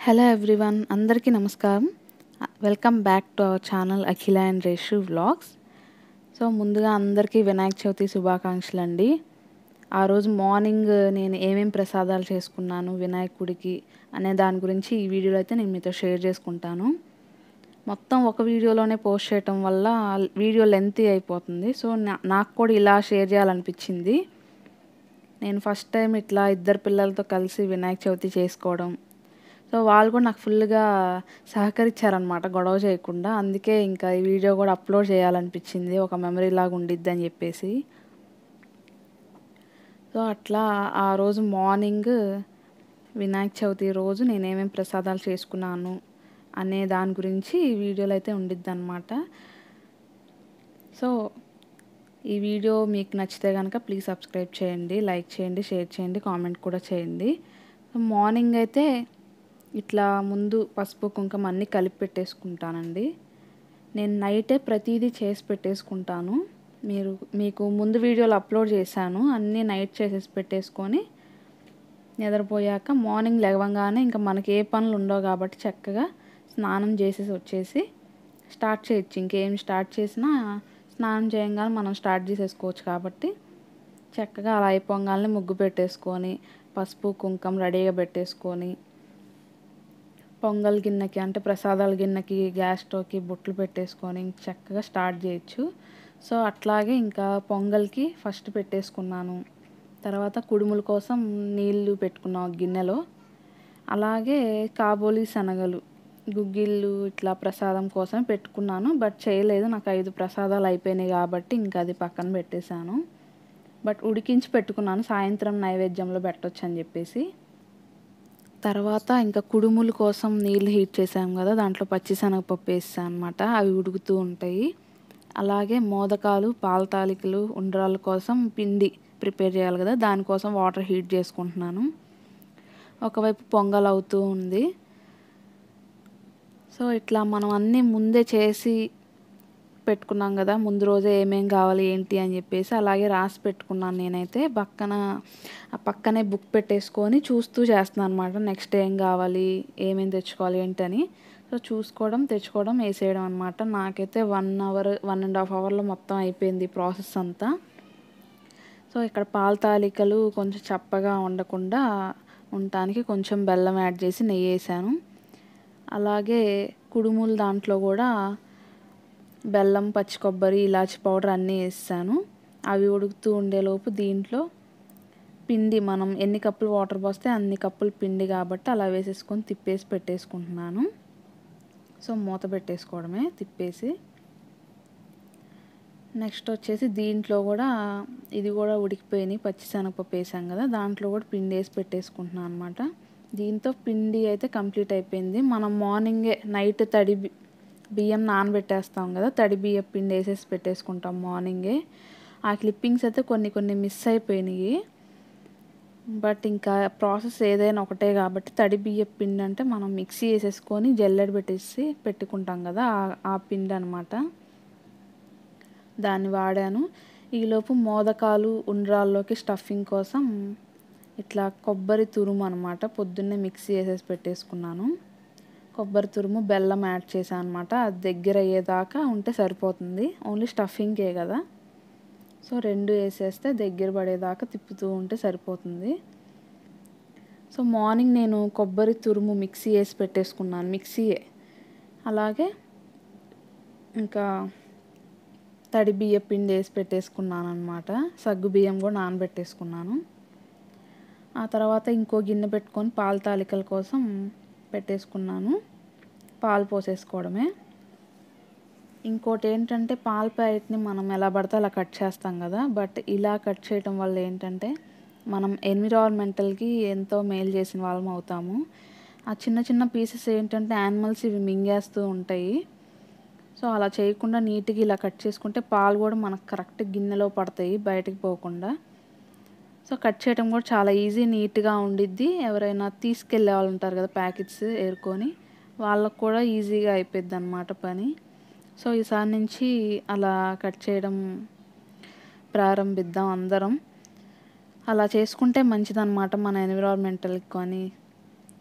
hello everyone అందరికీ నమస్కారం welcome back to our channel Akhila and Reshu vlogs so ముందుగా అందరికీ వినాయక చవితి శుభాకాంక్షలు అండి ఆ రోజు మార్నింగ్ నేను ఏమేం ప్రసాదాలు చేసుకున్నాను వినాయకుడికి అనే దాని గురించి ఈ వీడియోలో అయితే నేను మీతో షేర్ చేసుకుంటాను మొత్తం ఒక వీడియోలోనే పోస్ట్ చేయటం వల్ల వీడియో లెంతీ అయిపోతుంది సో నా నాకు కూడా ఇలా షేర్ చేయాలనిపించింది నేను ఫస్ట్ టైం ఇట్లా ఇద్దరు పిల్లలతో కలిసి వినాయక చవితి చేసుకోవడం సో వాళ్ళు కూడా నాకు ఫుల్గా సహకరించారనమాట గొడవ చేయకుండా అందుకే ఇంకా ఈ వీడియో కూడా అప్లోడ్ చేయాలనిపించింది ఒక మెమరీ లాగా ఉండిద్ది అని చెప్పేసి సో అట్లా ఆ రోజు మార్నింగ్ వినాయక చవితి రోజు నేను ఏమేమి ప్రసాదాలు చేసుకున్నాను అనే దాని గురించి ఈ వీడియోలో అయితే ఉండిద్ది అనమాట సో ఈ వీడియో మీకు నచ్చితే కనుక ప్లీజ్ సబ్స్క్రైబ్ చేయండి లైక్ చేయండి షేర్ చేయండి కామెంట్ కూడా చేయండి మార్నింగ్ అయితే ఇట్లా ముందు పసుపు కుంకుమ అన్నీ కలిపి పెట్టేసుకుంటానండి నేను నైటే ప్రతిదీ చేసి పెట్టేసుకుంటాను మీరు మీకు ముందు వీడియోలో అప్లోడ్ చేశాను అన్నీ నైట్ చేసేసి పెట్టేసుకొని నిద్రపోయాక మార్నింగ్ లేవగానే ఇంకా మనకి ఏ పనులు ఉండవు కాబట్టి చక్కగా స్నానం చేసేసి వచ్చేసి స్టార్ట్ చేయొచ్చు ఇంకేం స్టార్ట్ చేసినా స్నానం చేయగానే మనం స్టార్ట్ చేసేసుకోవచ్చు కాబట్టి చక్కగా అలా అయిపోగానే ముగ్గు పెట్టేసుకొని పసుపు కుంకుమ రెడీగా పెట్టేసుకొని పొంగల్ గిన్నెకి అంటే ప్రసాదాల గిన్నెకి గ్యాస్ స్టవ్కి బుట్లు పెట్టేసుకొని చక్కగా స్టార్ట్ చేయొచ్చు సో అట్లాగే ఇంకా పొంగల్కి ఫస్ట్ పెట్టేసుకున్నాను తర్వాత కుడుముల కోసం నీళ్లు పెట్టుకున్నాం గిన్నెలో అలాగే కాబోలి శనగలు గుగ్గిళ్ళు ఇట్లా ప్రసాదం కోసం పెట్టుకున్నాను బట్ చేయలేదు నాకు ఐదు ప్రసాదాలు అయిపోయినాయి కాబట్టి ఇంకా అది పక్కన పెట్టేశాను బట్ ఉడికించి పెట్టుకున్నాను సాయంత్రం నైవేద్యంలో పెట్టొచ్చు అని చెప్పేసి తర్వాత ఇంకా కుడుముల కోసం నీళ్ళు హీట్ చేసాం కదా దాంట్లో పచ్చిశనగపప్పు వేసాను అనమాట అవి ఉడుకుతూ ఉంటాయి అలాగే మోదకాలు పాల తాలికలు ఉండ్రాల కోసం పిండి ప్రిపేర్ చేయాలి కదా దానికోసం వాటర్ హీట్ చేసుకుంటున్నాను ఒకవైపు పొంగల్ అవుతూ ఉంది సో ఇట్లా మనం అన్నీ ముందే చేసి పెట్టుకున్నాం కదా ముందు రోజే ఏమేం కావాలి ఏంటి అని చెప్పేసి అలాగే రాసి పెట్టుకున్నాను నేనైతే పక్కన ఆ పక్కనే బుక్ పెట్టేసుకొని చూస్తూ చేస్తున్నాను అనమాట నెక్స్ట్ ఏం కావాలి ఏమేమి తెచ్చుకోవాలి ఏంటని సో చూసుకోవడం తెచ్చుకోవడం వేసేయడం అనమాట నాకైతే one hour one and half అవర్లో మొత్తం అయిపోయింది ప్రాసెస్ అంతా సో ఇక్కడ పాల తాలికలు కొంచెం చప్పగా ఉండకుండా ఉండటానికి కొంచెం బెల్లం యాడ్ చేసి నెయ్యి వేసాను అలాగే కుడుములు దాంట్లో కూడా బెల్లం పచ్చి కొబ్బరి ఇలాచి పౌడర్ అన్నీ వేసాను అవి ఉడుకుతూ ఉండేలోపు దీంట్లో పిండి మనం ఎన్ని కప్పులు వాటర్ పోస్తే అన్ని కప్పులు పిండి కాబట్టి అలా వేసేసుకొని తిప్పేసి పెట్టేసుకుంటున్నాను సో మూత పెట్టేసుకోవడమే తిప్పేసి నెక్స్ట్ వచ్చేసి దీంట్లో కూడా ఇది కూడా ఉడికిపోయినాయి పచ్చిశనగపప్పు వేసాం కదా దాంట్లో కూడా పిండి వేసి పెట్టేసుకుంటున్నాను అనమాట దీంతో పిండి అయితే కంప్లీట్ అయిపోయింది మనం మార్నింగే నైట్ తడి బియ్యం నానబెట్టేస్తాం కదా తడి బియ్యం పిండి వేసేసి పెట్టేసుకుంటాం మార్నింగే ఆ క్లిప్పింగ్స్ అయితే కొన్ని కొన్ని మిస్ అయిపోయినాయి బట్ ఇంకా ప్రాసెస్ ఏదైనా ఒకటే కాబట్టి తడి బియ్యం పిండి అంటే మనం మిక్సీ వేసేసుకొని జల్లెడ పెట్టేసి పెట్టుకుంటాం కదా ఆ పిండి అనమాట దాన్ని వాడాను ఈలోపు మోదకాలు ఉండ్రాల్లోకి స్టఫింగ్ కోసం ఇట్లా కొబ్బరి తురుము అనమాట పొద్దున్నే మిక్సీ వేసేసి పెట్టేసుకున్నాను కొబ్బరి తురుము బెల్లం యాడ్ చేశాను అనమాట అది దగ్గర అయ్యేదాకా ఉంటే సరిపోతుంది ఓన్లీ స్టఫింగ్కే కదా సో రెండు వేసేస్తే దగ్గర పడేదాకా తిప్పుతూ ఉంటే సరిపోతుంది సో మార్నింగ్ నేను కొబ్బరి తురుము మిక్సీ వేసి పెట్టేసుకున్నాను మిక్సీయే అలాగే ఇంకా తడి బియ్య పిండి వేసి పెట్టేసుకున్నాను అనమాట సగ్గు బియ్యం కూడా నానబెట్టేసుకున్నాను ఆ తర్వాత ఇంకో గిన్నె పెట్టుకొని పాల తాలికల కోసం పెట్టేసుకున్నాను పాలు పోసేసుకోవడమే ఇంకోటి ఏంటంటే పాల ప్యాకెట్ని మనం ఎలా పడితే అలా కట్ చేస్తాం కదా బట్ ఇలా కట్ చేయడం వల్ల ఏంటంటే మనం ఎన్విరాన్మెంటల్కి ఎంతో మేలు చేసిన వాళ్ళం అవుతాము ఆ చిన్న చిన్న పీసెస్ ఏంటంటే యానిమల్స్ ఇవి మింగేస్తూ ఉంటాయి సో అలా చేయకుండా నీట్గా ఇలా కట్ చేసుకుంటే పాలు కూడా మనకు కరెక్ట్ గిన్నెలో పడతాయి బయటకు పోకుండా సో కట్ చేయడం కూడా చాలా ఈజీ నీట్గా ఉండిద్ది ఎవరైనా తీసుకెళ్ళే వాళ్ళు ఉంటారు కదా ప్యాకెట్స్ ఏరుకొని వాళ్ళకు కూడా ఈజీగా అయిపోద్ది అనమాట పని సో ఈసారి నుంచి అలా కట్ చేయడం ప్రారంభిద్దాం అందరం అలా చేసుకుంటే మంచిదన్నమాట మన ఎన్విరాన్మెంటల్కి కానీ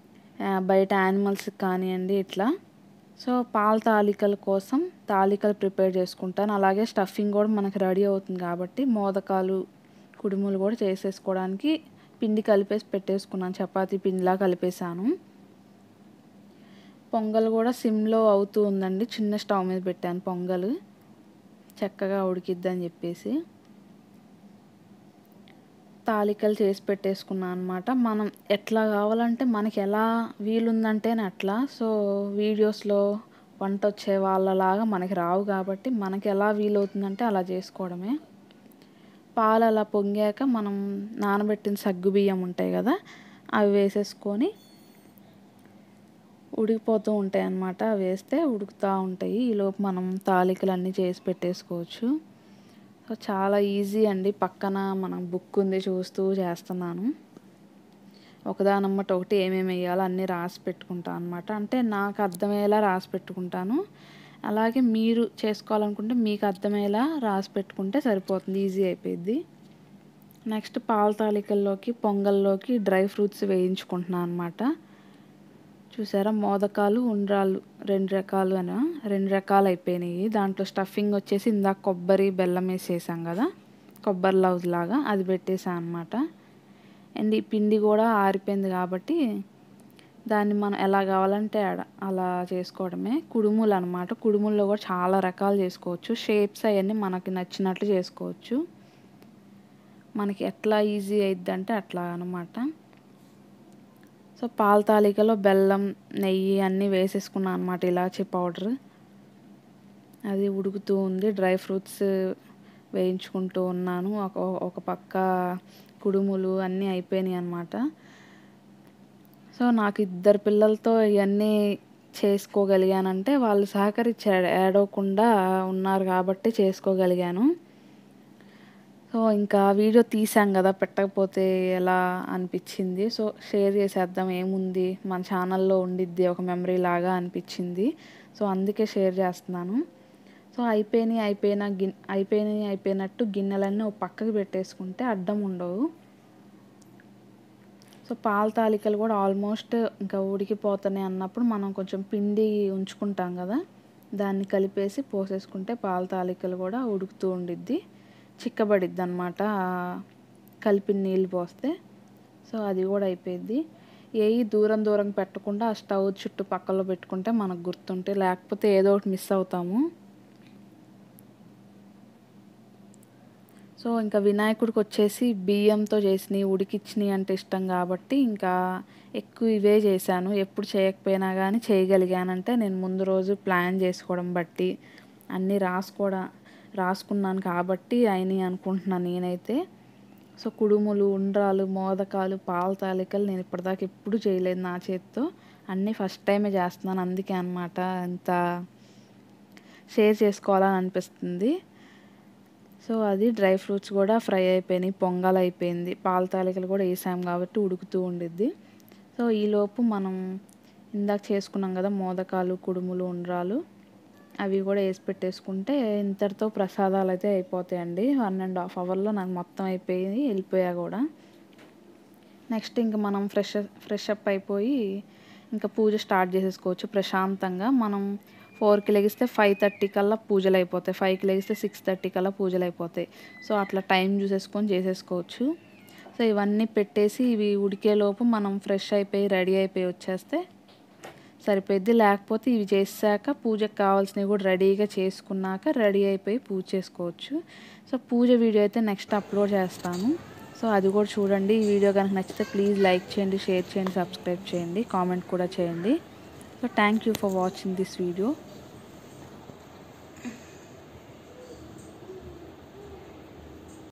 ఆ, బయట యానిమల్స్కి కానివ్వండి ఇట్లా సో పాల తాలికల కోసం తాలికలు ప్రిపేర్ చేసుకుంటాను అలాగే స్టఫింగ్ కూడా మనకి రెడీ అవుతుంది కాబట్టి మోదకాలు కుడుములు కూడా చేసేసుకోవడానికి పిండి కలిపేసి పెట్టేసుకున్నాను చపాతీ పిండిలా కలిపేసాను పొంగల్ కూడా సిమ్లో అవుతూ ఉందండి చిన్న స్టవ్ మీద పెట్టాను పొంగల్ చక్కగా ఉడికిద్దని చెప్పేసి తాలికలు చేసి పెట్టేసుకున్నాను అనమాట మనం ఎట్లా కావాలంటే మనకి ఎలా వీలుందంటేనే అట్లా సో వీడియోస్లో వంట వచ్చే వాళ్ళలాగా మనకి రావు కాబట్టి మనకి ఎలా వీలవుతుందంటే అలా చేసుకోవడమే పాలు అలా పొంగాక మనం నానబెట్టిన సగ్గు బియ్యం ఉంటాయి కదా అవి వేసేసుకొని ఉడికిపోతూ ఉంటాయి అన్నమాట అవి వేస్తే ఉడుకుతూ ఉంటాయి ఈలోపు మనం తాలికలు అన్నీ చేసి పెట్టేసుకోవచ్చు సో చాలా ఈజీ అండి పక్కన మనం బుక్ ఉంది చూస్తూ చేస్తున్నాను ఒకదానమ్మట ఒకటి ఏమేమి వేయాలో అన్నీ రాసి పెట్టుకుంటాను అనమాట అంటే నాకు అర్థమయ్యేలా రాసి పెట్టుకుంటాను అలాగే మీరు చేసుకోవాలనుకుంటే మీకు అర్థమయ్యేలా రాసి పెట్టుకుంటే సరిపోతుంది ఈజీ అయిపోయింది నెక్స్ట్ పాల తాలికల్లోకి పొంగల్లోకి డ్రై ఫ్రూట్స్ వేయించుకుంటున్నాను అనమాట చూసారా మోదకాలు ఉండ్రాళ్ళు రెండు రకాలు అని రెండు రకాలు అయిపోయినాయి దాంట్లో స్టఫింగ్ వచ్చేసి ఇందాక కొబ్బరి బెల్లం వేసేసాం కదా కొబ్బరి లవ్స్ లాగా అది పెట్టేసాం అనమాట అండ్ ఈ పిండి కూడా ఆరిపోయింది కాబట్టి దాన్ని మనం ఎలా కావాలంటే ఆడ- అలా చేసుకోవడమే కుడుములు అనమాట కుడుముల్లో కూడా చాలా రకాలు చేసుకోవచ్చు షేప్స్ అవన్నీ మనకి నచ్చినట్లు చేసుకోవచ్చు మనకి ఎట్లా ఈజీ అయిద్ది అంటే అట్లా అనమాట సో పాల తాలికలో బెల్లం నెయ్యి అన్నీ వేసేసుకున్నాను అనమాట ఇలాచీ పౌడర్ అది ఉడుకుతూ ఉంది డ్రై ఫ్రూట్స్ వేయించుకుంటూ ఉన్నాను ఒక ఒక పక్క కుడుములు అన్నీ అయిపోయినాయి అనమాట సో నాకు ఇద్దరు పిల్లలతో ఇవన్నీ చేసుకోగలిగానంటే వాళ్ళు సహకరించి ఏడవకుండా ఉన్నారు కాబట్టి చేసుకోగలిగాను సో ఇంకా వీడియో తీసాం కదా పెట్టకపోతే ఎలా అనిపించింది సో షేర్ చేసేద్దాం ఏముంది మన ఛానల్లో ఉండిద్ది ఒక మెమరీ లాగా అనిపించింది సో అందుకే షేర్ చేస్తున్నాను సో అయిపోయినాయి అయిపోయిన గిన్ అయిపోయినాయి అయిపోయినట్టు గిన్నెలన్నీ ఒక పక్కకి పెట్టేసుకుంటే అడ్డం ఉండవు సో పాల తాలికలు కూడా ఆల్మోస్ట్ ఇంకా ఉడికిపోతున్నాయి అన్నప్పుడు మనం కొంచెం పిండి ఉంచుకుంటాం కదా దాన్ని కలిపేసి పోసేసుకుంటే పాల తాలికలు కూడా ఉడుకుతూ ఉండిద్ది చిక్కబడిద్ది అనమాట కలిపి నీళ్ళు పోస్తే సో అది కూడా అయిపోయింది ఏవి దూరం దూరం పెట్టకుండా ఆ స్టవ్ చుట్టుపక్కల పెట్టుకుంటే మనకు గుర్తుంటే లేకపోతే ఏదో ఒకటి మిస్ అవుతాము సో ఇంకా వినాయకుడికి వచ్చేసి బియ్యంతో చేసినవి ఉడికిచ్చినవి అంటే ఇష్టం కాబట్టి ఇంకా ఎక్కువ ఇవే చేశాను ఎప్పుడు చేయకపోయినా కానీ చేయగలిగానంటే నేను ముందు రోజు ప్లాన్ చేసుకోవడం బట్టి అన్నీ రాసుకోవడం రాసుకున్నాను కాబట్టి అయినాయి అనుకుంటున్నాను నేనైతే సో కుడుములు ఉండ్రాలు మోదకాలు పాల తాలికలు నేను ఇప్పటిదాకా ఎప్పుడు చేయలేదు నా చేతితో అన్నీ ఫస్ట్ టైమే చేస్తున్నాను అందుకే అనమాట అంత షేర్ చేసుకోవాలని అనిపిస్తుంది సో అది డ్రై ఫ్రూట్స్ కూడా ఫ్రై అయిపోయినాయి పొంగల్ అయిపోయింది పాల తాలికలు కూడా వేసాం కాబట్టి ఉడుకుతూ ఉండిద్ది సో ఈలోపు మనం ఇందాక చేసుకున్నాం కదా మోదకాలు కుడుములు ఉండ్రాలు అవి కూడా వేసి పెట్టేసుకుంటే ఇంతటితో ప్రసాదాలు అయితే అయిపోతాయండి వన్ అండ్ హాఫ్ అవర్లో నాకు మొత్తం అయిపోయి వెళ్ళిపోయా కూడా నెక్స్ట్ ఇంకా మనం ఫ్రెష్ ఫ్రెష్ అప్ అయిపోయి ఇంకా పూజ స్టార్ట్ చేసేసుకోవచ్చు ప్రశాంతంగా మనం ఫోర్కి లెగిస్తే ఫైవ్ థర్టీ కల్లా పూజలు అయిపోతాయి ఫైవ్కి లెగిస్తే సిక్స్ థర్టీ కల్లా పూజలు అయిపోతాయి సో అట్లా టైం చూసేసుకొని చేసేసుకోవచ్చు సో ఇవన్నీ పెట్టేసి ఇవి ఉడికేలోపు మనం ఫ్రెష్ అయిపోయి రెడీ అయిపోయి వచ్చేస్తే సరిపోద్ది లేకపోతే ఇవి చేసాక పూజకు కావాల్సినవి కూడా రెడీగా చేసుకున్నాక రెడీ అయిపోయి పూజ చేసుకోవచ్చు సో పూజ వీడియో అయితే నెక్స్ట్ అప్లోడ్ చేస్తాను సో అది కూడా చూడండి ఈ వీడియో కనుక నచ్చితే ప్లీజ్ లైక్ చేయండి షేర్ చేయండి సబ్స్క్రైబ్ చేయండి కామెంట్ కూడా చేయండి so thank you for watching this video